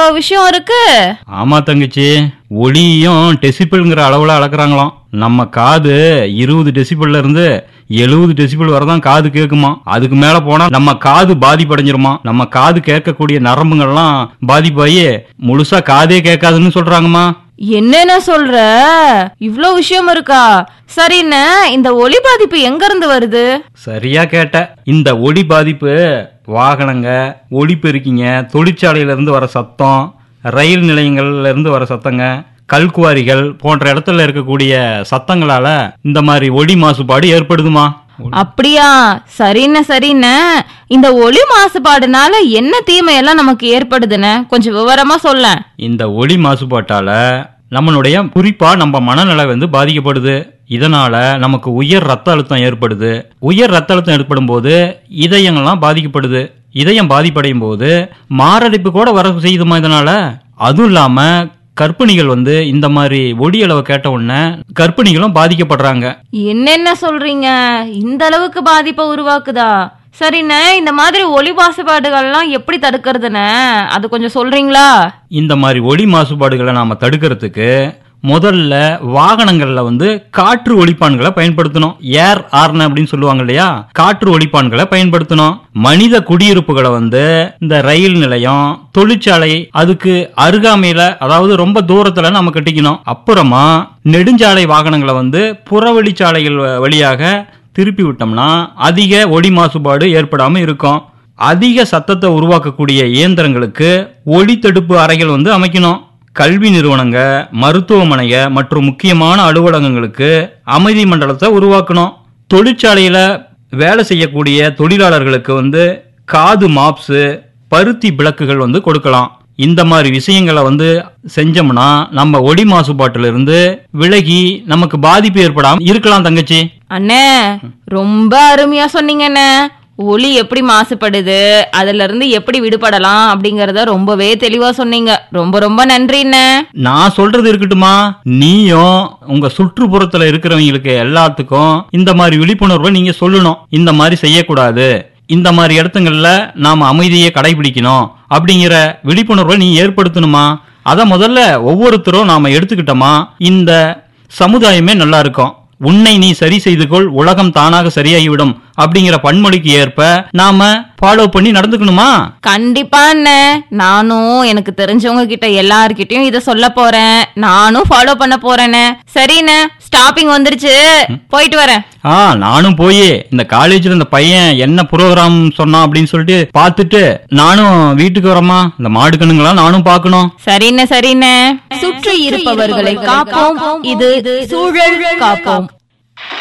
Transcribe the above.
விஷயம் இருக்கு ஆமா தங்கச்சி ஒளியும் டெசிபிள்ங்கிற அளவுல அளக்குறாங்களாம் நம்ம காது இருபது டெசிபிள்ல இருந்து எழுபது டெசிபிள் வரதான் காது கேக்குமா அதுக்கு மேல போனா நம்ம காது பாதிப்படைஞ்சிருமா நம்ம காது கேட்கக்கூடிய நரம்புகள்லாம் பாதிப்பாயி முழுசா காதே கேட்காதுன்னு சொல்றாங்கம்மா என்னென்ன சொல்ற இவ்ளோ விஷயம் இருக்கா சரிண்ணே இந்த ஒளி பாதிப்பு எங்க இருந்து வருது சரியா கேட்ட இந்த ஒளி பாதிப்பு வாகனங்க ஒளிபெருக்கிங்க தொழிற்சாலையில இருந்து வர சத்தம் ரயில் நிலையங்கள்ல இருந்து வர சத்தங்க கல்குவாரிகள் போன்ற இடத்துல இருக்கக்கூடிய சத்தங்களால இந்த மாதிரி ஒளி மாசுபாடு ஏற்படுதுமா அப்படியா சரிண்ணே சரிண்ணே இந்த ஒளி மாசுபாடுனால என்ன தீமையெல்லாம் நமக்கு ஏற்படுதுன்னு கொஞ்சம் விவரமா சொல்லேன் இந்த ஒளி மாசுபாட்டால நம்மளுடைய குறிப்பா நம்ம மனநிலை வந்து பாதிக்கப்படுது இதனால நமக்கு உயர் ரத்த அழுத்தம் ஏற்படுது உயர் ரத்த அழுத்தம் ஏற்படும் போது இதயங்கள்லாம் பாதிக்கப்படுது இதயம் பாதிப்படையும் போது மாரடைப்பு கூட வர செய்யுதுமா இதனால அதுவும் இல்லாம கர்ப்பிணிகள் வந்து இந்த மாதிரி ஒடி அளவை கேட்ட உடனே கர்ப்பிணிகளும் பாதிக்கப்படுறாங்க என்னென்ன சொல்றீங்க இந்த அளவுக்கு பாதிப்பை உருவாக்குதா சரிண்ணே இந்த மாதிரி ஒளி மாசுபாடுகள்லாம் எப்படி தடுக்கிறதுன்னு அது கொஞ்சம் சொல்றீங்களா இந்த மாதிரி ஒளி மாசுபாடுகளை நாம தடுக்கிறதுக்கு முதல்ல வாகனங்கள்ல வந்து காற்று ஒலிப்பான்களை பயன்படுத்தணும் ஏர் ஆர்ன் அப்படின்னு சொல்லுவாங்க இல்லையா காற்று ஒலிப்பான்களை பயன்படுத்தணும் மனித குடியிருப்புகளை வந்து இந்த ரயில் நிலையம் தொழிற்சாலை அதுக்கு அருகாமையில அதாவது ரொம்ப தூரத்துல நம்ம கட்டிக்கணும் அப்புறமா நெடுஞ்சாலை வாகனங்களை வந்து புறவழிச்சாலைகள் வ- வழியாக திருப்பி விட்டோம்னா அதிக ஒளி மாசுபாடு ஏற்படாம இருக்கும் அதிக சத்தத்தை உருவாக்கக்கூடிய இயந்திரங்களுக்கு ஒளி தடுப்பு அறைகள் வந்து அமைக்கணும் கல்வி நிறுவனங்க மருத்துவமனைக மற்றும் முக்கியமான அலுவலகங்களுக்கு அமைதி மண்டலத்தை உருவாக்கணும் தொழிற்சாலையில வேலை செய்யக்கூடிய தொழிலாளர்களுக்கு வந்து காது மாப்ஸ் பருத்தி விளக்குகள் வந்து கொடுக்கலாம் இந்த மாதிரி விஷயங்களை வந்து செஞ்சோம்னா நம்ம ஒளி மாசுபாட்டில இருந்து விலகி நமக்கு பாதிப்பு ஏற்படாம இருக்கலாம் தங்கச்சி அண்ணே ரொம்ப அருமையா சொன்னீங்கண்ணே ஒளி எப்படி மாசுபடுது அதுல இருந்து எப்படி விடுபடலாம் அப்படிங்கறத ரொம்பவே தெளிவா சொன்னீங்க ரொம்ப ரொம்ப நன்றிண்ணே நான் சொல்றது இருக்கட்டுமா நீயும் உங்க சுற்றுப்புறத்துல இருக்கிறவங்களுக்கு எல்லாத்துக்கும் இந்த மாதிரி விழிப்புணர்வை நீங்க சொல்லணும் இந்த மாதிரி செய்யக்கூடாது இந்த மாதிரி இடத்துங்கள்ல நாம அமைதியை கடைபிடிக்கணும் அப்படிங்கிற விழிப்புணர்வை நீ ஏற்படுத்தணுமா அத முதல்ல ஒவ்வொருத்தரும் நாம எடுத்துக்கிட்டோமா இந்த சமுதாயமே நல்லா இருக்கும் உன்னை நீ சரி செய்து கொள் உலகம் தானாக சரியாகிவிடும் அப்படிங்கிற பன்மொழிக்கு ஏற்ப நாம ஃபாலோ பண்ணி நடந்துக்கணுமா கண்டிப்பா அண்ணே நானும் எனக்கு தெரிஞ்சவங்க கிட்ட எல்லார்கிட்டயும் இத சொல்ல போறேன் நானும் ஃபாலோ பண்ண போறேனே சரிண்ணே ஸ்டாப்பிங் வந்துருச்சு போயிட்டு வரேன் ஆ நானும் போய் இந்த காலேஜ்ல இந்த பையன் என்ன ப்ரோக்ராம் சொன்னான் அப்படின்னு சொல்லிட்டு பார்த்துட்டு நானும் வீட்டுக்கு வரமா இந்த மாடு கண்ணுங்களா நானும் பார்க்கணும் சரிண்ணே சரிண்ணே சுற்றி இருப்பவர்களை காப்போம் இது சூழல் காப்போம்